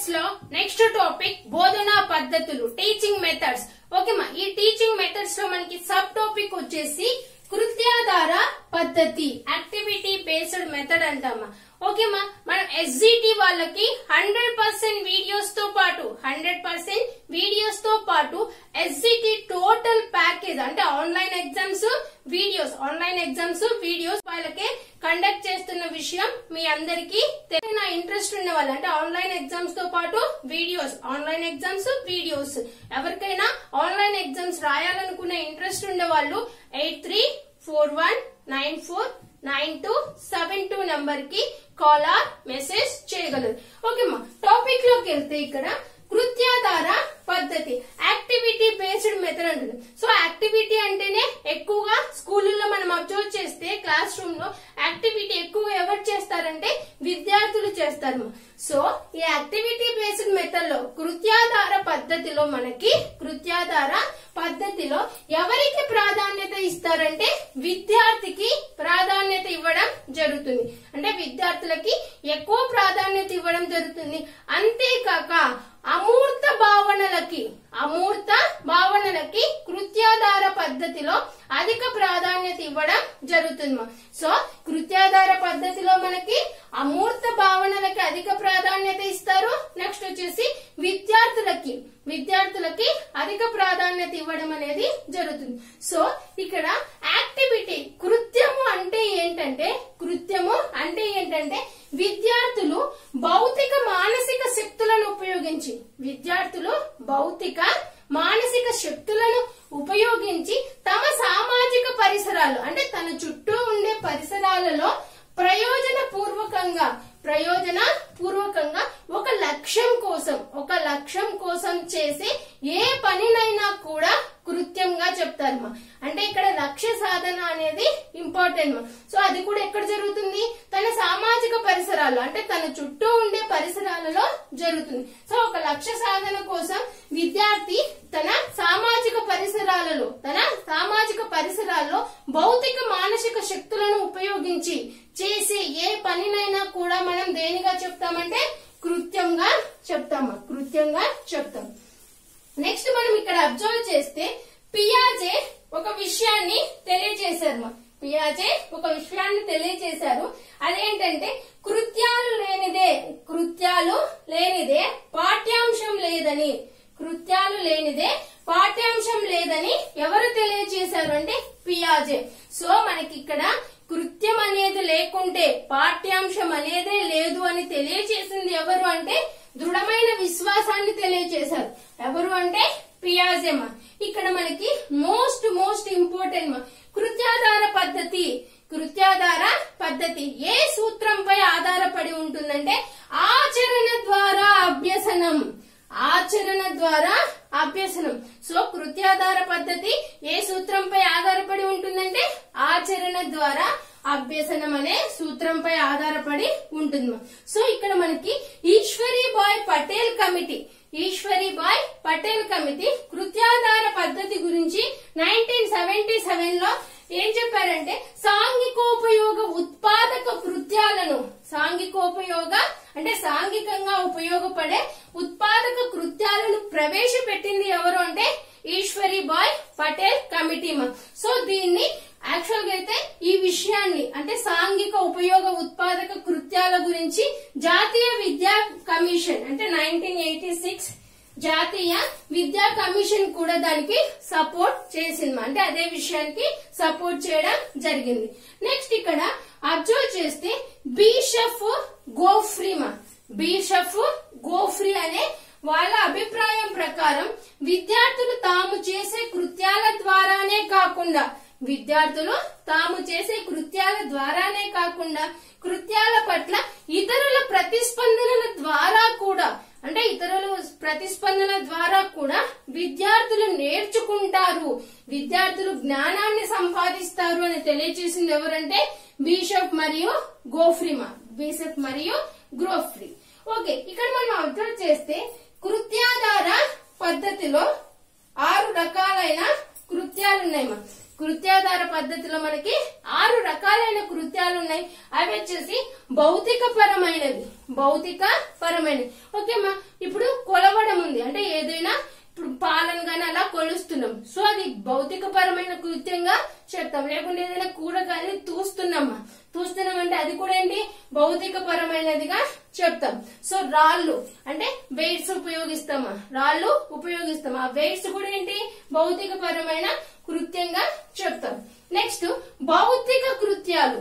Methods లో next topic బోధనా పద్ధతులు టీచింగ్ మెథడ్స్ ఓకే మా ఈ టీచింగ్ మెథడ్స్ లో మనకి సబ్ టాపిక్ వచ్చేసి కృత్యాధార పద్ధతి యాక్టివిటీ బేస్డ్ మెథడ్ అంటామా ఓకే మా మనం ఎస్జిటి వాళ్ళకి హండ్రెడ్ పర్సెంట్ వీడియోస్ తో పాటు హండ్రెడ్ పర్సెంట్ వీడియోస్ తో పాటు ఎస్జిటి టోటల్ ప్యాకేజ్ అంటే online exams videos online exams videos వాళ్ళకి కండక్ట్ చేస్తున్న విషయం మీ అందరికీ తెలియన ఇంట్రెస్ట్ ఉన్న వాళ్ళు అంటే ఆన్లైన్ ఎగ్జామ్స్ తో పాటు వీడియోస్ ఆన్లైన్ ఎగ్జామ్స్ వీడియోస్ ఎవరికైనా ఆన్లైన్ ఎగ్జామ్స్ రాయాలనుకునే ఇంట్రెస్ట్ ఉండే వాళ్ళు eight three four one nine four nine two seven two number కి కాల్ ఆర్ మెసేజ్ చేయగలరు ఓకే మా టాపిక్ లోకి వెళ్తే ఇక్కడ కృత్యాధార పద్ధతి యాక్టివిటీ బేస్డ్ మెథడ్ అంటుంది సో యాక్టివిటీ అంటేనే ఎక్కువగా స్కూళ్ళలో మనం అబ్జర్వ్ చేస్తే క్లాస్ రూమ్ లో యాక్టివిటీ ఎక్కువగా ఎవరు చేస్తారంటే విద్యార్థులు చేస్తారు సో ఈ యాక్టివిటీ బేస్డ్ మెథడ్ లో కృత్యాధార పద్ధతిలో మనకి కృత్యాధార పద్ధతిలో ఎవరికి ప్రాధాన్యత ఇస్తారంటే విద్యార్థికి ప్రాధాన్యత ఇవ్వడం జరుగుతుంది అంటే విద్యార్థులకి ఎక్కువ ప్రాధాన్యత ఇవ్వడం జరుగుతుంది అంతేకాక అమూర్త భావనలకి అమూర్త భావనలకి కృత్యాధార పద్ధతిలో అధిక ప్రాధాన్యత ఇవ్వడం జరుగుతుంది మా. సో కృత్యాధార పద్ధతిలో మనకి అమూర్త భావనలకి అధిక ప్రాధాన్యత ఇస్తారు నెక్స్ట్ వచ్చేసి విద్యార్థులకి విద్యార్థులకి అధిక ప్రాధాన్యత ఇవ్వడం అనేది జరుగుతుంది సో ఇక్కడ యాక్టివిటీ కృత్యము అంటే ఏంటంటే కృత్యము అంటే ఏంటంటే విద్యార్థులు భౌతిక మానసిక శక్తులను ఉపయోగించి విద్యార్థులు భౌతిక మానసిక శక్తులను ఉపయోగించి తమ సామాజిక పరిసరాలు అంటే తన చుట్టూ ఉండే పరిసరాలలో ప్రయోజన పూర్వకంగా ప్రయోజన పూర్వకంగా ఒక లక్ష్యం కోసం ఒక లక్ష్యం కోసం చేసే ఏ పనినైనా కూడా కృత్యంగా చెప్తారు మా అంటే ఇక్కడ లక్ష్య సాధన అనేది ఇంపార్టెంట్ మా సో అది కూడా ఎక్కడ జరుగుతుంది తన సామాజిక పరిసరాలు అంటే తన చుట్టూ ఉండే పరిసరాలలో జరుగుతుంది సో ఒక లక్ష్య సాధన కోసం విద్యార్థి తన సామాజిక పరిసరాలలో తన సామాజిక పరిసరాల్లో భౌతిక మానసిక శక్తులను ఉపయోగించి చేసే ఏ పనినైనా కూడా మనం దేనిగా చెప్తామంటే కృత్యంగా చెప్తామా కృత్యంగా చెప్తాం నెక్స్ట్ మనం ఇక్కడ అబ్జర్వ్ చేస్తే పియాజే ఒక విషయాన్ని తెలియజేశారు మా పియాజే ఒక విషయాన్ని తెలియజేశారు అదేంటంటే కృత్యాలు లేనిదే కృత్యాలు లేనిదే పాఠ్యాంశం లేదని కృత్యాలు లేనిదే పాఠ్యాంశం లేదని ఎవరు తెలియజేశారు అంటే పియాజే సో మనకి ఇక్కడ కృత్యం అనేది లేకుంటే పాఠ్యాంశం అనేదే లేదు అని తెలియజేసింది ఎవరు అంటే దృఢమైన విశ్వాసాన్ని తెలియజేశారు ఎవరు అంటే పియాజేమా ఇక్కడ మనకి మోస్ట్ మోస్ట్ ఇంపార్టెంట్ మా కృత్యాధార పద్ధతి కృత్యాధార పద్ధతి ఏ సూత్రంపై ఆధారపడి ఉంటుందంటే ఆచరణ ద్వారా అభ్యసనం ఆచరణ ద్వారా అభ్యసనం సో కృత్యాధార పద్ధతి ఏ సూత్రంపై ఆధారపడి ఉంటుందంటే ఆచరణ ద్వారా అభ్యసనం అనే సూత్రంపై ఆధారపడి ఉంటుంది సో ఇక్కడ మనకి ఈశ్వరీ బాయ్ పటేల్ కమిటీ ఈశ్వరీ బాయ్ పటేల్ కమిటీ కృత్యాధార పద్ధతి గురించి నైన్టీన్ సెవెంటీ సెవెన్ లో ఏం చెప్పారంటే సాంఘికోపయోగ ఉత్పాదక కృత్యాలను సాంఘికోపయోగ అంటే సాంఘికంగా ఉపయోగపడే ఉత్పాదక కృత్యాలను ప్రవేశపెట్టింది ఎవరు అంటే ఈశ్వరి బాయ్ పటేల్ కమిటీ మా సో దీన్ని యాక్చువల్ గా అయితే ఈ విషయాన్ని అంటే సాంఘిక ఉపయోగ ఉత్పాదక కృత్యాల గురించి జాతీయ విద్యా కమిషన్ అంటే నైన్టీన్ ఎయిటీ సిక్స్ జాతీయ విద్యా కమిషన్ కూడా దానికి సపోర్ట్ చేసింది అంటే అదే విషయానికి సపోర్ట్ చేయడం జరిగింది నెక్స్ట్ ఇక్కడ అబ్జర్వ్ చేస్తే బీషఫ్ గోఫ్రీమా బీషఫ్ గోఫ్రీ అనే వాళ్ళ అభిప్రాయం ప్రకారం విద్యార్థులు తాము చేసే కృత్యాల ద్వారానే కాకుండా విద్యార్థులు తాము చేసే కృత్యాల ద్వారానే కాకుండా కృత్యాల పట్ల ఇతరుల ప్రతిస్పందనల ద్వారా కూడా అంటే ఇతరుల ప్రతిస్పందన ద్వారా కూడా విద్యార్థులు నేర్చుకుంటారు విద్యార్థులు జ్ఞానాన్ని సంపాదిస్తారు అని తెలియజేసింది ఎవరంటే బీషప్ మరియు గోఫ్రిమా బీషప్ మరియు గ్రోఫ్రీ ఓకే ఇక్కడ మనం అబ్జర్వ్ చేస్తే కృత్యాధార పద్ధతిలో ఆరు రకాలైన కృత్యాలు ఉన్నాయి మా కృత్యాధార పద్ధతిలో మనకి ఆరు రకాలైన కృత్యాలు ఉన్నాయి అవి వచ్చేసి భౌతిక పరమైనవి భౌతిక పరమైనవి ఓకేమా ఇప్పుడు కొలవడం ఉంది అంటే ఏదైనా ఇప్పుడు పాలను గాని అలా కొలుస్తున్నాం సో అది భౌతిక పరమైన కృత్యంగా చెప్తాం లేకుంటే ఏదైనా కూర కానీ తూస్తున్నామా తూస్తున్నాం అంటే అది కూడా ఏంటి భౌతిక పరమైనదిగా చెప్తాం సో రాళ్ళు అంటే వెయిట్స్ ఉపయోగిస్తామా రాళ్ళు ఉపయోగిస్తాం ఆ వెయిట్స్ కూడా ఏంటి భౌతిక పరమైన కృత్యంగా చెప్తాం నెక్స్ట్ భౌతిక కృత్యాలు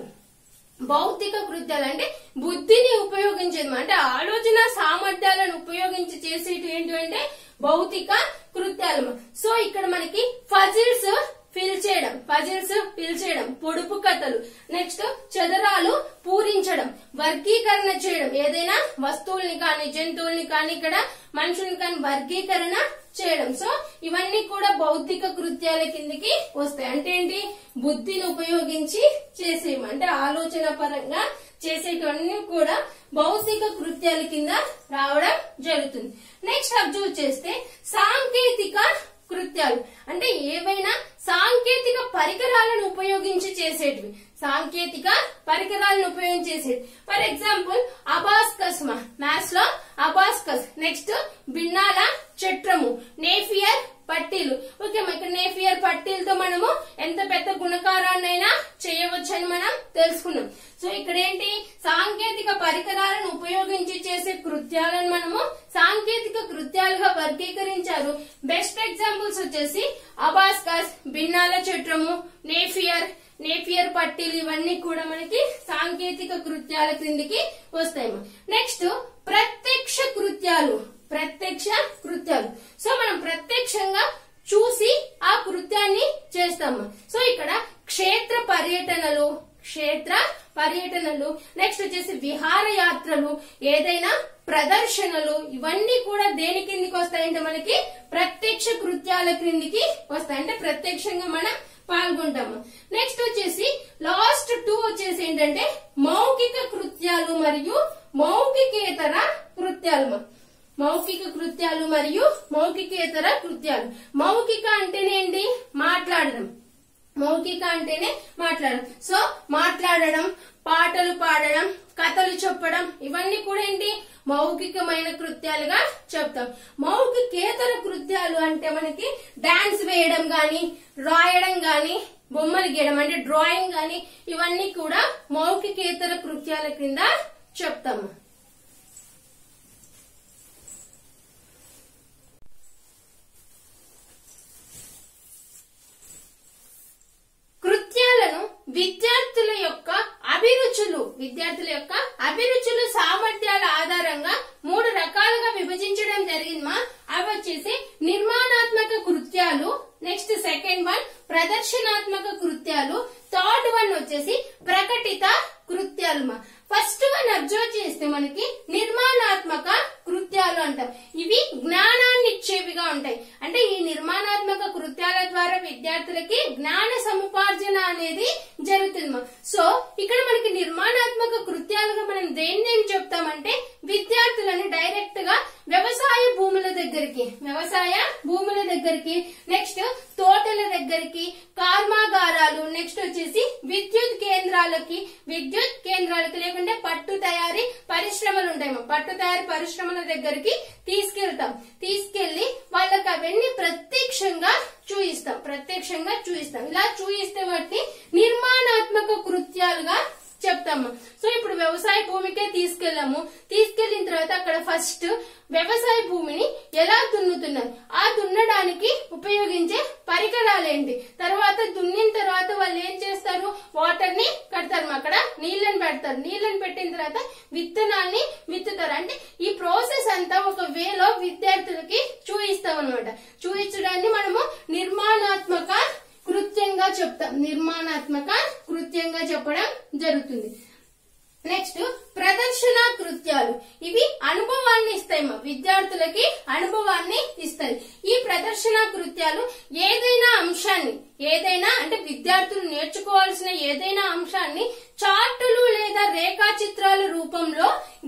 భౌతిక కృత్యాలు అంటే బుద్ధిని ఉపయోగించేది అంటే ఆలోచన సామర్థ్యాలను ఉపయోగించి చేసేటి ఏంటి అంటే భౌతిక కృత్యాలు సో ఇక్కడ మనకి ఫజిల్స్ ఫిల్ చేయడం ఫజిల్స్ ఫిల్ చేయడం పొడుపు కథలు నెక్స్ట్ చదరాలు పూరించడం వర్గీకరణ చేయడం ఏదైనా వస్తువుల్ని కానీ జంతువుల్ని కానీ ఇక్కడ మనుషుల్ని కానీ వర్గీకరణ చేయడం సో ఇవన్నీ కూడా భౌతిక కృత్యాల కిందికి వస్తాయి అంటే ఏంటి బుద్ధిని ఉపయోగించి చేసేవి అంటే ఆలోచన పరంగా చేసేటివన్నీ కూడా భౌతిక కృత్యాల కింద రావడం జరుగుతుంది నెక్స్ట్ అబ్జర్వ్ చేస్తే సాంకేతిక కృత్యాలు అంటే ఏవైనా సాంకేతిక పరికరాలను ఉపయోగించి చేసేటివి సాంకేతిక పరికరాలను ఉపయోగించి చేసేది ఫర్ ఎగ్జాంపుల్ అబాస్కస్ మా మ్యాథ్స్ లో అబాస్కస్ నెక్స్ట్ బిన్నాల చట్రము నేఫియర్ పట్టీలు ఓకే ఇక్కడ నేఫియర్ పట్టీలతో మనము ఎంత పెద్ద గుణకారాన్నైనా చేయవచ్చని మనం తెలుసుకున్నాం సో ఇక్కడ ఏంటి సాంకేతిక పరికరాలను ఉపయోగించి చేసే కృత్యాలను మనము సాంకేతిక కృత్యాలుగా వర్గీకరించారు బెస్ట్ ఎగ్జాంపుల్స్ వచ్చేసి అబాస్కస్ బిన్నాల చట్రము నేఫియర్ నేపియర్ పట్టీలు ఇవన్నీ కూడా మనకి సాంకేతిక కృత్యాల క్రిందికి వస్తాయి నెక్స్ట్ ప్రత్యక్ష కృత్యాలు ప్రత్యక్ష కృత్యాలు సో మనం ప్రత్యక్షంగా చూసి ఆ కృత్యాన్ని చేస్తాము సో ఇక్కడ క్షేత్ర పర్యటనలు క్షేత్ర పర్యటనలు నెక్స్ట్ వచ్చేసి విహారయాత్రలు ఏదైనా ప్రదర్శనలు ఇవన్నీ కూడా దేని కిందికి వస్తాయంటే మనకి ప్రత్యక్ష కృత్యాల క్రిందికి వస్తాయి అంటే ప్రత్యక్షంగా మనం పాల్గొంటాము నెక్స్ట్ వచ్చేసి లాస్ట్ టూ వచ్చేసి ఏంటంటే మౌఖిక కృత్యాలు మరియు మౌఖికేతర కృత్యాలు మౌఖిక కృత్యాలు మరియు మౌఖికేతర కృత్యాలు మౌఖిక అంటేనేంటి మాట్లాడడం మౌఖిక అంటేనే మాట్లాడడం సో మాట్లాడడం పాటలు పాడడం కథలు చెప్పడం ఇవన్నీ కూడా ఏంటి మౌఖికమైన కృత్యాలుగా చెప్తాం మౌఖికేతర కృత్యాలు అంటే మనకి డాన్స్ వేయడం గాని రాయడం గాని బొమ్మలు గీయడం అంటే డ్రాయింగ్ గాని ఇవన్నీ కూడా మౌఖికేతర కృత్యాల కింద చెప్తాము కృత్యాలను విద్యార్థుల యొక్క అభిరుచులు విద్యార్థుల యొక్క అభిరుచులు సామర్థ్యాల ఆధారంగా మూడు రకాలుగా విభజించడం జరిగిందమ్మా అవి వచ్చేసి నిర్మాణాత్మక కృత్యాలు నెక్స్ట్ సెకండ్ వన్ ప్రదర్శనాత్మక కృత్యాలు థర్డ్ వన్ వచ్చేసి ప్రకటిత కృత్యాలు మా ఫస్ట్ వన్ అబ్జర్వ్ చేస్తే మనకి నిర్మాణాత్మక కృత్యాలు అంటాం ఇవి జ్ఞానాన్ని ఇచ్చేవిగా ఉంటాయి అంటే ఈ నిర్మాణాత్మక కృత్యాల ద్వారా విద్యార్థులకి జ్ఞాన సముపార్జన అనేది జరుగుతుంది మా. సో ఇక్కడ మనకి నిర్మాణాత్మక కృత్యాలుగా మనం దేన్ని ఏం చెప్తామంటే విద్యార్థులను డైరెక్ట్ గా వ్యవసాయ భూముల దగ్గరికి వ్యవసాయ భూముల దగ్గరికి నెక్స్ట్ తోటల దగ్గరికి కర్మాగారాలు నెక్స్ట్ వచ్చేసి విద్యుత్ కేంద్రాలకి విద్యుత్ కేంద్రాలకి లేకుంటే పట్టు తయారీ పరిశ్రమలు ఉంటాయి పట్టు తయారీ పరిశ్రమల దగ్గరికి తీసుకెళ్తాం తీసుకెళ్లి వాళ్ళకి అవన్నీ ప్రత్యక్షంగా చూయిస్తాం ప్రత్యక్షంగా చూయిస్తాం ఇలా చూయిస్తే వాటిని నిర్మాణాత్మక కృత్యాలుగా చెప్తాము సో ఇప్పుడు వ్యవసాయ భూమికే తీసుకెళ్ళాము తీసుకెళ్లిన తర్వాత అక్కడ ఫస్ట్ వ్యవసాయ భూమిని ఎలా దున్నుతున్నారు ఆ దున్నడానికి ఉపయోగించే పరికరాలేంటి తర్వాత దున్నిన తర్వాత వాళ్ళు ఏం చేస్తారు వాటర్ ని కడతారు అక్కడ నీళ్ళని పెడతారు నీళ్ళని పెట్టిన తర్వాత విత్తనాల్ని విత్తుతారు అంటే ఈ ప్రాసెస్ అంతా ఒక వేలో విద్యార్థులకి చూయిస్తాం అనమాట చూయించడాన్ని మనము నిర్మాణాత్మక కృత్యంగా చెప్తాం నిర్మాణాత్మక కృత్యంగా చెప్పడం జరుగుతుంది నెక్స్ట్ ప్రదర్శన కృత్యాలు ఇవి అనుభవాన్ని ఇస్తాయి మా విద్యార్థులకి అనుభవాన్ని ఇస్తాయి ఈ ప్రదర్శన కృత్యాలు ఏదైనా అంశాన్ని ఏదైనా అంటే విద్యార్థులు నేర్చుకోవాల్సిన ఏదైనా అంశాన్ని చార్టులు లేదా రేఖాచిత్రాల రూపంలో గీసి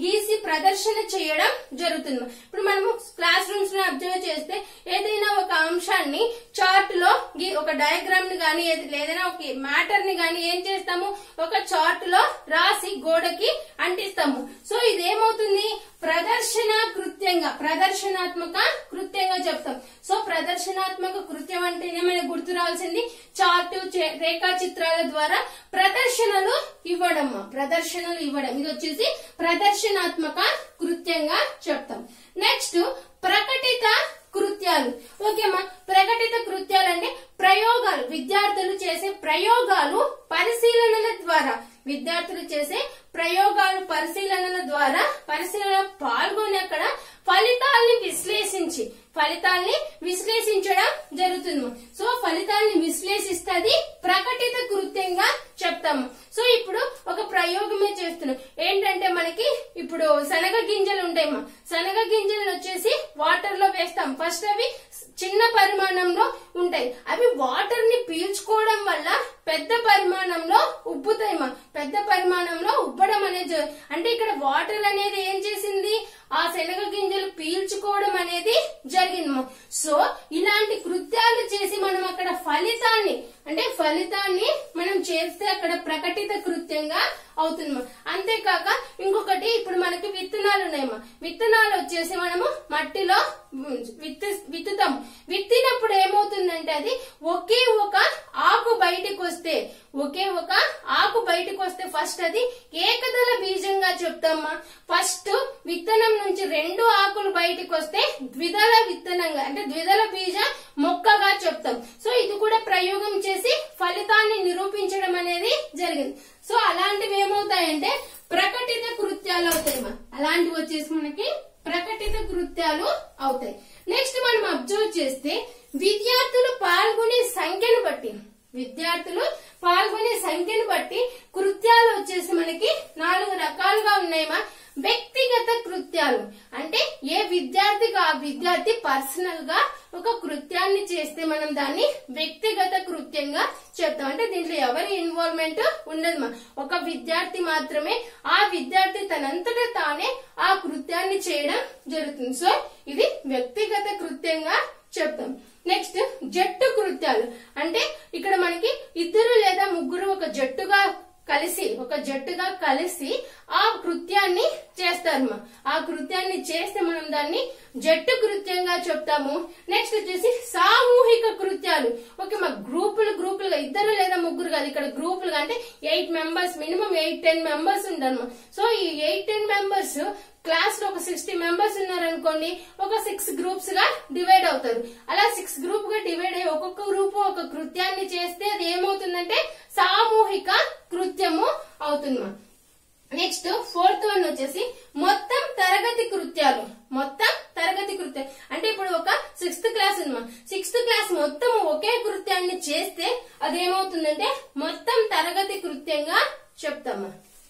ప్రదర్శన చేయడం జరుగుతుంది ఇప్పుడు మనము క్లాస్ రూమ్స్ లో అబ్జర్వ్ చేస్తే ఏదైనా ఒక అంశాన్ని చార్ట్ లో గి- ఒక డయాగ్రామ్ ని గానీ ఏది- ఏదైనా ఒక మ్యాటర్ ని గానీ ఏం చేస్తాము ఒక చార్ట్ లో రాసి గోడకి అంటిస్తాము సో ఇదేమవుతుంది ప్రదర్శన కృత్యంగా ప్రదర్శనాత్మక కృత్యంగా చెప్తాం సో ప్రదర్శనాత్మక కృత్యం అంటేనే మనకు గుర్తు రావాల్సింది చార్టు చే- రేఖా చిత్రాల ద్వారా ప్రదర్శనలు ఇవ్వడం ప్రదర్శనలు ఇవ్వడం ఇది వచ్చేసి ప్రదర్శనాత్మక కృత్యంగా చెప్తాం నెక్స్ట్ ప్రకటిత కృత్యాలు ఓకేమా ప్రకటిత కృత్యాలు అంటే ప్రయోగాలు విద్యార్థులు చేసే ప్రయోగాలు పరిశీలనల ద్వారా విద్యార్థులు చేసే ప్రయోగాలు పరిశీలనల ద్వారా పరిశీలన పాల్గొని అక్కడ ఫలితాల్ని విశ్లేషించి ఫలితాల్ని విశ్లేషించడం జరుగుతుంది సో ఫలితాల్ని విశ్లేషిస్తుంది ప్రకటిత కృత్యంగా చెప్తాము సో ఇప్పుడు ఒక ప్రయోగమే చేస్తున్నాం ఏంటంటే మనకి ఇప్పుడు శనగ గింజలు ఉంటాయమ్మా శనగ గింజలు వచ్చేసి వాటర్ లో వేస్తాం ఫస్ట్ అవి చిన్న పరిమాణంలో ఉంటాయి అవి వాటర్ ని పీల్చుకోవడం వల్ల పెద్ద పరిమాణంలో ఉబ్బుతాయమ్మా పెద్ద పరిమాణంలో ఉబ్బడం అనేది జరు- అంటే ఇక్కడ వాటర్ అనేది ఏం చేసింది ఆ శనగ గింజలు పీల్చుకోవడం అనేది జరిగిందమ్మా సో ఇలాంటి కృత్యాలు చేసి మనం అక్కడ ఫలితాన్ని అంటే ఫలితాన్ని మనం చేస్తే అక్కడ ప్రకటిత కృత్యంగా అవుతుందమ్మా అంతేకాక ఇంకొకటి ఇప్పుడు మనకి విత్తనాలు ఉన్నాయమ్మా విత్తనాలు వచ్చేసి మనము మట్టిలో ఉమ్, విత్తు విత్తుతాం విత్తినప్పుడు ఏమవుతుందంటే అది ఒకే ఒక ఆకు బయటకు వస్తే ఒకే ఒక ఆకు బయటకు వస్తే ఫస్ట్ అది ఏకదళ బీజంగా చెప్తామా ఫస్ట్ విత్తనం నుంచి రెండు ఆకులు బయటకు వస్తే ద్విదళ విత్తనంగా అంటే ద్విదళ బీజ మొక్కగా చెప్తాం సో ఇది కూడా ప్రయోగం చేసి ఫలితాన్ని నిరూపించడం అనేది జరిగింది సో అలాంటివి ఏమవుతాయంటే ప్రకటిత కృత్యాలు అవుతాయి మా అలాంటివి వచ్చేసి మనకి ప్రకటిత కృత్యాలు అవుతాయి నెక్స్ట్ మనం అబ్జర్వ్ చేస్తే విద్యార్థులు పాల్గొనే సంఖ్యను బట్టి విద్యార్థులు పాల్గొనే సంఖ్యను బట్టి కృత్యాలు వచ్చేసి మనకి నాలుగు రకాలుగా ఉన్నాయమ్మా వ్యక్తిగత కృత్యాలు అంటే ఏ విద్యార్థికి ఆ విద్యార్థి పర్సనల్ గా ఒక కృత్యాన్ని చేస్తే మనం దాన్ని వ్యక్తిగత కృత్యంగా చెప్తాం అంటే దీంట్లో ఎవరి ఇన్వాల్వ్మెంట్ ఉండదు ఒక విద్యార్థి మాత్రమే ఆ విద్యార్థి తనంతటా తానే ఆ కృత్యాన్ని చేయడం జరుగుతుంది సో ఇది వ్యక్తిగత కృత్యంగా చెప్తాం నెక్స్ట్ జట్టు కృత్యాలు అంటే ఇక్కడ మనకి ఇద్దరు లేదా ముగ్గురు ఒక జట్టుగా కలిసి ఒక జట్టుగా కలిసి ఆ కృత్యాన్ని చేస్తారమ్మా ఆ కృత్యాన్ని చేస్తే మనం దాన్ని జట్టు కృత్యంగా చెప్తాము నెక్స్ట్ వచ్చేసి సామూహిక కృత్యాలు ఓకే మా గ్రూపులు గ్రూపులుగా ఇద్దరు లేదా ముగ్గురు కాదు ఇక్కడ గ్రూపులుగా అంటే eight members minimum eight ten members ఉంటారమ్మా సో ఈ ఎయిట్ టెన్ మెంబర్స్ క్లాస్ లో ఒక సిక్స్టీ మెంబర్స్ ఉన్నారనుకోండి ఒక సిక్స్ గ్రూప్స్ గా డివైడ్ అవుతారు అలా సిక్స్ గ్రూప్ గా డివైడ్ అయ్యి ఒక్కొక్క గ్రూప్ ఒక కృత్యాన్ని చేస్తే అది ఏమవుతుందంటే సామూహిక కృత్యము అవుతుంది నెక్స్ట్ ఫోర్త్ వన్ వచ్చేసి మొత్తం తరగతి కృత్యాలు మొత్తం తరగతి కృత్యం అంటే ఇప్పుడు ఒక సిక్స్త్ క్లాస్ ఉందమ్మా సిక్స్త్ క్లాస్ మొత్తం ఒకే కృత్యాన్ని చేస్తే అదేమవుతుందంటే మొత్తం తరగతి కృత్యంగా చెప్తామా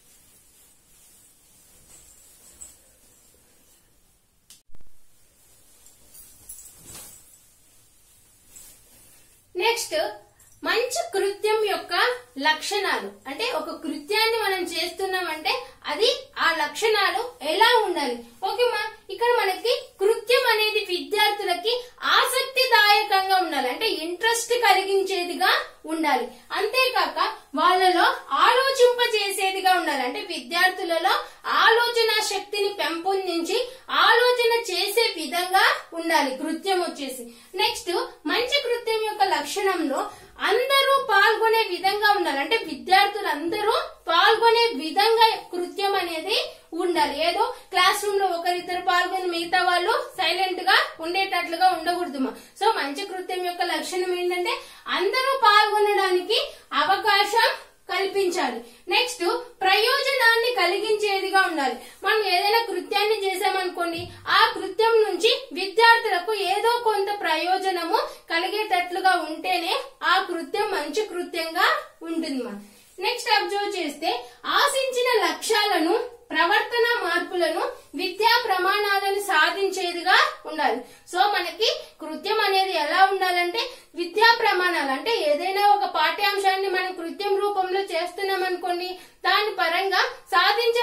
నెక్స్ట్ మంచి కృత్యం యొక్క లక్షణాలు అంటే ఒక కృత్యాన్ని మనం చేస్తున్నామంటే అది ఆ లక్షణాలు ఎలా ఉండాలి ఓకేమా ఇక్కడ మనకి కృత్యం అనేది విద్యార్థులకి ఆసక్తిదాయకంగా ఉండాలి అంటే ఇంట్రెస్ట్ కలిగించేదిగా ఉండాలి అంతేకాక వాళ్ళలో ఆలోచింపజేసేదిగా ఉండాలి అంటే విద్యార్థులలో ఆలోచన శక్తిని పెంపొందించి ఆలోచన చేసే విధంగా ఉండాలి కృత్యం వచ్చేసి నెక్స్ట్ మంచి కృత్యం యొక్క లక్షణంలో అందరూ పాల్గొనే విధంగా ఉండాలి అంటే విద్యార్థులందరూ పాల్గొనే విధంగా కృత్యం అనేది ఉండాలి ఏదో క్లాస్ రూమ్ లో ఒకరిద్దరు పాల్గొని మిగతా వాళ్ళు సైలెంట్ గా ఉండేటట్లుగా ఉండకూడదు మా. సో మంచి కృత్యం యొక్క లక్షణం ఏంటంటే అందరూ పాల్గొనడానికి అవకాశం కల్పించాలి నెక్స్ట్ ప్రయోజనాన్ని కలిగించేదిగా ఉండాలి మనం ఏదైనా కృత్యాన్ని చేసామనుకోండి ఆ కృత్యం నుంచి విద్యార్థులకు ఏదో కొంత ప్రయోజనము కలిగేటట్లుగా ఉంటేనే ఆ కృత్యం మంచి కృత్యంగా ఉంటుంది మా. నెక్స్ట్ అబ్జర్వ్ చేస్తే ఆశించిన లక్ష్యాలను ప్రవర్తన మార్పులను విద్యా ప్రమాణాలను సాధించేదిగా ఉండాలి సో మనకి కృత్యం అనేది ఎలా ఉండాలంటే విద్యా ప్రమాణాలు అంటే ఏదైనా ఒక పాఠ్యాంశాన్ని మనం కృత్యం రూపంలో చేస్తున్నాం అనుకోండి దాని పరంగా సాధించవలసిన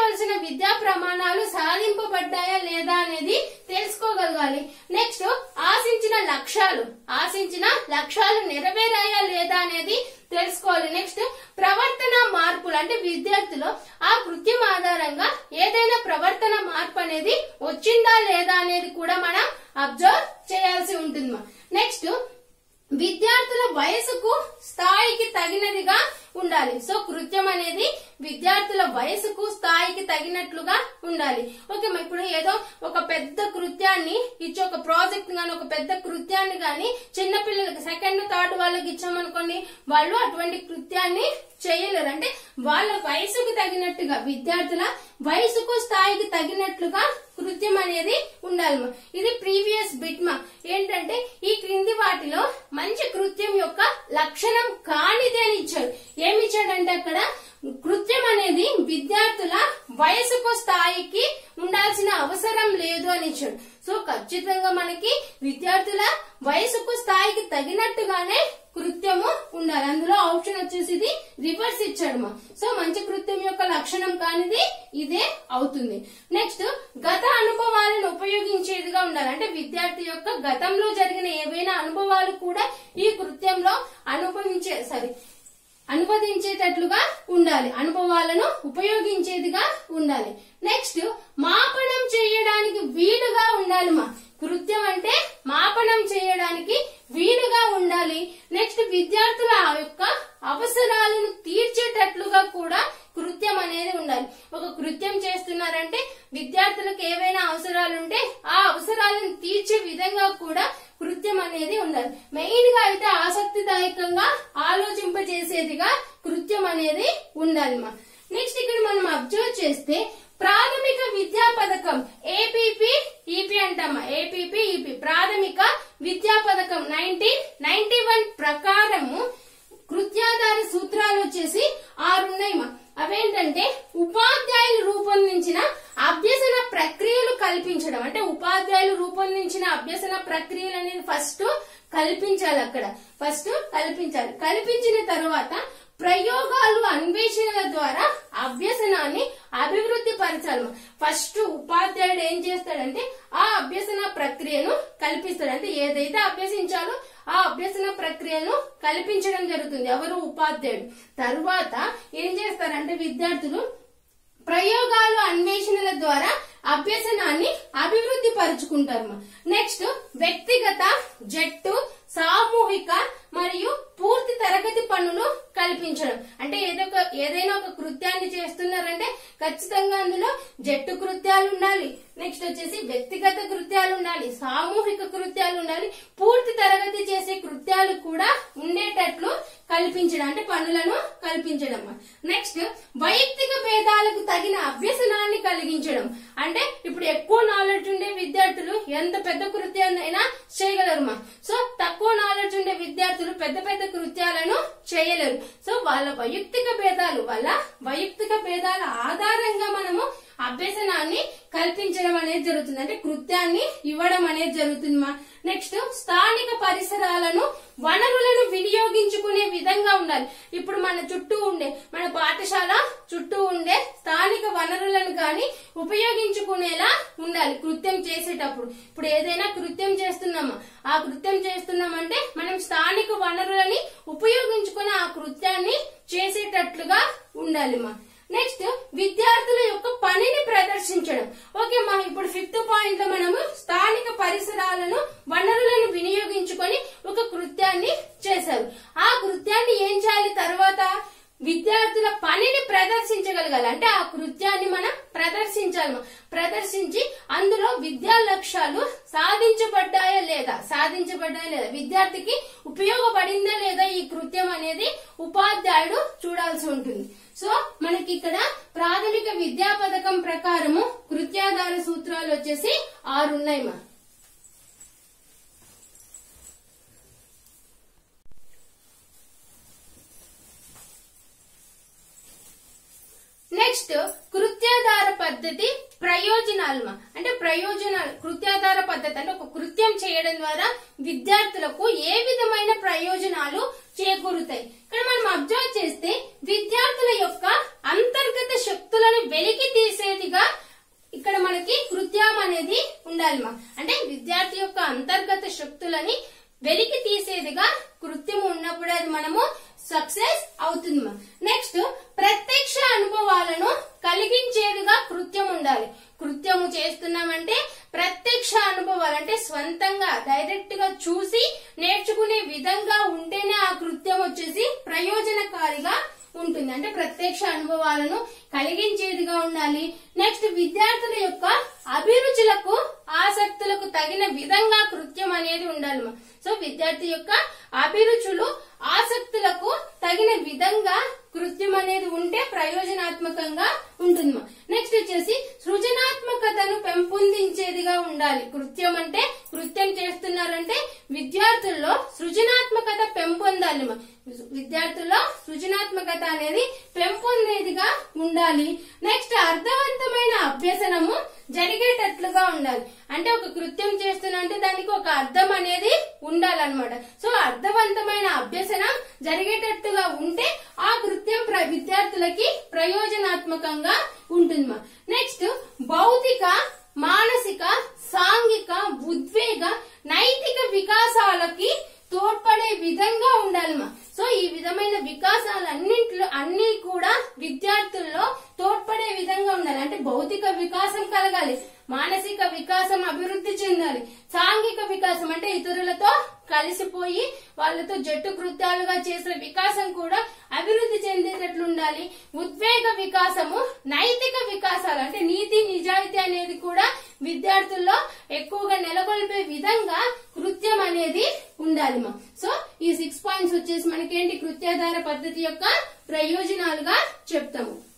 విద్యా ప్రమాణాలు సాధింపబడ్డాయా లేదా అనేది తెలుసుకోగలగాలి నెక్స్ట్ ఆశించిన లక్ష్యాలు ఆశించిన లక్ష్యాలు నెరవేరాయా లేదా అనేది తెలుసుకోవాలి నెక్స్ట్ ప్రవర్తన మార్పులు అంటే విద్యార్థులు ఆ కృత్యం ఆధారంగా ఏదైనా ప్రవర్తన మార్పు అనేది వచ్చిందా లేదా అనేది కూడా మనం అబ్జర్వ్ చేయాల్సి ఉంటుంది నెక్స్ట్ విద్యార్థుల వయసుకు స్థాయికి తగినదిగా ఉండాలి సో కృత్యం అనేది విద్యార్థుల వయసుకు స్థాయికి తగినట్లుగా ఉండాలి ఓకే మరి ఇప్పుడు ఏదో ఒక పెద్ద కృత్యాన్ని ఇచ్చి ఒక ప్రాజెక్ట్ గాని ఒక పెద్ద కృత్యాన్ని గాని చిన్న పిల్లలకి సెకండ్ థర్డ్ వాళ్ళకి ఇచ్చామనుకోండి వాళ్ళు అటువంటి కృత్యాన్ని చేయలేరు అంటే వాళ్ళ వయసుకు తగినట్టుగా విద్యార్థుల వయసుకు స్థాయికి తగినట్లుగా కృత్యం అనేది ఉండాలి మా. ఇది ప్రీవియస్ బిట్ మా ఏంటంటే ఈ క్రింది వాటిలో మంచి కృత్యం యొక్క లక్షణం కానిది అని ఇచ్చాడు ఏమి ఇచ్చాడంటే అక్కడ కృత్యం అనేది విద్యార్థుల వయసుకు స్థాయికి ఉండాల్సిన అవసరం లేదు అని ఇచ్చాడు సో ఖచ్చితంగా మనకి విద్యార్థుల వయసుకు స్థాయికి తగినట్టుగానే కృత్యము ఉండాలి అందులో ఆప్షన్ వచ్చేసి ఇది రివర్స్ ఇచ్చాడు మా సో మంచి కృత్యం యొక్క లక్షణం కానిది ఇదే అవుతుంది నెక్స్ట్ గత అనుభవాలను ఉపయోగించేదిగా ఉండాలి అంటే విద్యార్థి యొక్క గతంలో జరిగిన ఏవైనా అనుభవాలు కూడా ఈ కృత్యంలో అనుభవించే సారీ అనువదించేటట్లుగా ఉండాలి అనుభవాలను ఉపయోగించేదిగా ఉండాలి నెక్స్ట్ మాపనం చేయడానికి వీలుగా ఉండాలి మా కృత్యం అంటే మాపనం చేయడానికి వీలుగా ఉండాలి నెక్స్ట్ విద్యార్థుల ఆ యొక్క అవసరాలను తీర్చేటట్లుగా కూడా కృత్యం అనేది ఉండాలి ఒక కృత్యం చేస్తున్నారంటే విద్యార్థులకు ఏవైనా అవసరాలు ఉంటే ఆ అవసరాలను తీర్చే విధంగా కూడా కృత్యం అనేది ఉండాలి మెయిన్ గా అయితే ఆసక్తిదాయకంగా ఆలోచింపజేసేదిగా కృత్యం అనేది ఉండాలి మా నెక్స్ట్ ఇక్కడ మనం అబ్జర్వ్ చేస్తే ప్రాథమిక విద్యా పథకం ఏపీపీ ఈపీ అంటామా ఏపీపీ ఈపీ ప్రాథమిక విద్యా పథకం నైన్టీన్ నైన్టీ వన్ ప్రకారము కృత్యాధార సూత్రాలు వచ్చేసి ఆరున్నాయి మా అవేంటంటే ఉపాధ్యాయులు రూపొందించిన అభ్యసన ప్రక్రియలు కల్పించడం అంటే ఉపాధ్యాయులు రూపొందించిన అభ్యసన ప్రక్రియలు అనేది ఫస్ట్ కల్పించాలి అక్కడ ఫస్ట్ కల్పించాలి కల్పించిన తర్వాత ప్రయోగాలు అన్వేషణల ద్వారా అభ్యసనాన్ని అభివృద్ధి పరచాలి ఫస్ట్ ఉపాధ్యాయుడు ఏం చేస్తాడంటే ఆ అభ్యసన ప్రక్రియను కల్పిస్తాడు అంటే ఏదైతే అభ్యసించాలో ఆ అభ్యసన ప్రక్రియను కల్పించడం జరుగుతుంది ఎవరు ఉపాధ్యాయుడు తర్వాత ఏం చేస్తారంటే విద్యార్థులు ప్రయోగాలు అన్వేషణల ద్వారా అభ్యసనాన్ని అభివృద్ధి పరుచుకుంటారు నెక్స్ట్ వ్యక్తిగత జట్టు సామూహిక మరియు పూర్తి తరగతి పనులు కల్పించడం అంటే ఏదో ఒక ఏదైనా ఒక కృత్యాన్ని చేస్తున్నారంటే ఖచ్చితంగా అందులో జట్టు కృత్యాలు ఉండాలి నెక్స్ట్ వచ్చేసి వ్యక్తిగత కృత్యాలు ఉండాలి సామూహిక కృత్యాలు ఉండాలి పూర్తి తరగతి చేసే కృత్యాలు కూడా ఉండేటట్లు కల్పించడం అంటే పనులను కల్పించడం నెక్స్ట్ వైయక్తిక భేదాలకు తగిన అభ్యసనాన్ని కలిగించడం అంటే ఇప్పుడు ఎక్కువ నాలెడ్జ్ ఉండే విద్యార్థులు ఎంత పెద్ద కృత్యాన్నైనా చేయగలరు మా సో తక్కువ నాలెడ్జ్ ఉండే విద్యార్థులు పెద్ద పెద్ద కృత్యాలను చేయలేరు సో వాళ్ళ వైయక్తిక భేదాలు వాళ్ళ వైయక్తిక భేదాల ఆధారంగా మనము అభ్యసనాన్ని కల్పించడం అనేది జరుగుతుంది అంటే కృత్యాన్ని ఇవ్వడం అనేది జరుగుతుంది మా నెక్స్ట్ స్థానిక పరిసరాలను వనరులను వినియోగించుకునే విధంగా ఉండాలి ఇప్పుడు మన చుట్టూ ఉండే మన పాఠశాల చుట్టూ ఉండే స్థానిక వనరులను కానీ ఉపయోగించుకునేలా ఉండాలి కృత్యం చేసేటప్పుడు ఇప్పుడు ఏదైనా కృత్యం చేస్తున్నామా ఆ కృత్యం చేస్తున్నామంటే మనం స్థానిక వనరులని ఉపయోగించుకుని ఆ కృత్యాన్ని చేసేటట్లుగా ఉండాలి మా నెక్స్ట్ విద్యార్థుల యొక్క పనిని ప్రదర్శించడం ఓకే మా ఇప్పుడు ఫిఫ్త్ పాయింట్ లో మనము స్థానిక పరిసరాలను వనరులను వినియోగించుకొని ఒక కృత్యాన్ని చేశారు ఆ కృత్యాన్ని ఏం చేయాలి తర్వాత విద్యార్థుల పనిని ప్రదర్శించగలగాలి అంటే ఆ కృత్యాన్ని మనం ప్రదర్శించాలి ప్రదర్శించి అందులో విద్యా లక్ష్యాలు సాధించబడ్డాయా లేదా సాధించబడ్డాయా లేదా విద్యార్థికి ఉపయోగపడిందా లేదా ఈ కృత్యం అనేది ఉపాధ్యాయుడు చూడాల్సి ఉంటుంది సో మనకి ఇక్కడ ప్రాథమిక విద్యా పథకం ప్రకారము కృత్యాధార సూత్రాలు వచ్చేసి ఆరు ఉన్నాయి మా నెక్స్ట్ కృత్యాధార పద్ధతి ప్రయోజనాలు మా. అంటే ప్రయోజనాలు కృత్యాధార పద్ధతి అంటే ఒక కృత్యం చేయడం ద్వారా విద్యార్థులకు ఏ విధమైన ప్రయోజనాలు చేకూరుతాయి ఇక్కడ మనం అబ్జర్వ్ చేస్తే విద్యార్థుల యొక్క అంతర్గత శక్తులను వెలికి తీసేదిగా ఉండాలి మా అంటే విద్యార్థి యొక్క అంతర్గత శక్తులని వెలికి తీసేదిగా కృత్యం ఉన్నప్పుడు అది మనము సక్సెస్ అవుతుంది మా నెక్స్ట్ ప్రత్యక్ష అనుభవాలను కలిగించేదిగా కృత్యం ఉండాలి కృత్యము చేస్తున్నామంటే ప్రత్యక్ష అనుభవాలు అంటే స్వంతంగా డైరెక్ట్ గా చూసి నేర్చుకునే విధంగా ఉంటేనే ఆ కృత్యం వచ్చేసి ప్రయోజనకారిగా ఉంటుంది అంటే ప్రత్యక్ష అనుభవాలను కలిగించేదిగా ఉండాలి నెక్స్ట్ విద్యార్థుల యొక్క అభిరుచులకు ఆసక్తులకు తగిన విధంగా కృత్యం అనేది ఉండాలి మా. సో విద్యార్థి యొక్క అభిరుచులు ఆసక్తులకు తగిన విధంగా కృత్యం అనేది ఉంటే ప్రయోజనాత్మకంగా ఉంటుంది మా. నెక్స్ట్ వచ్చేసి సృజనాత్మకతను పెంపొందించేదిగా ఉండాలి కృత్యం అంటే కృత్యం చేస్తున్నారంటే విద్యార్థుల్లో సృజనాత్మకత పెంపొందాలి మా. విద్యార్థుల్లో సృజనాత్మకత అనేది పెంపొందేదిగా ఉండాలి నెక్స్ట్ అర్థవంతమైన అభ్యసనము జరిగేటట్లుగా ఉండాలి అంటే ఒక కృత్యం చేస్తున్నా అంటే దానికి ఒక అర్థం అనేది ఉండాలన్నమాట సో అర్థవంతమైన అభ్యసనం జరిగేటట్టుగా ఉంటే ఆ కృత్యం ప్ర- విద్యార్థులకి ప్రయోజనాత్మకంగా ఉంటుంది మా నెక్స్ట్ భౌతిక మానసిక సాంఘిక ఉద్వేగ నైతిక వికాసాలకి తోడ్పడే విధంగా ఉండాలి మా సో ఈ విధమైన వికాసాలన్నింటిలో అన్ని కూడా విద్యార్థుల్లో తోడ్పడే విధంగా ఉండాలి అంటే భౌతిక వికాసం కలగాలి మానసిక వికాసం అభివృద్ధి చెందాలి సాంఘిక వికాసం అంటే ఇతరులతో కలిసిపోయి వాళ్ళతో జట్టు కృత్యాలుగా చేసే వికాసం కూడా అభివృద్ధి చెందేటట్లు ఉండాలి ఉద్వేగ వికాసము నైతిక వికాసాలు అంటే నీతి నిజాయితీ అనేది కూడా విద్యార్థుల్లో ఎక్కువగా నెలకొల్పే విధంగా కృత్యం అనేది ఉండాలి మా సో ఈ సిక్స్ పాయింట్స్ వచ్చేసి మనకేంటి కృత్యాధార పద్ధతి యొక్క ప్రయోజనాలుగా చెప్తాము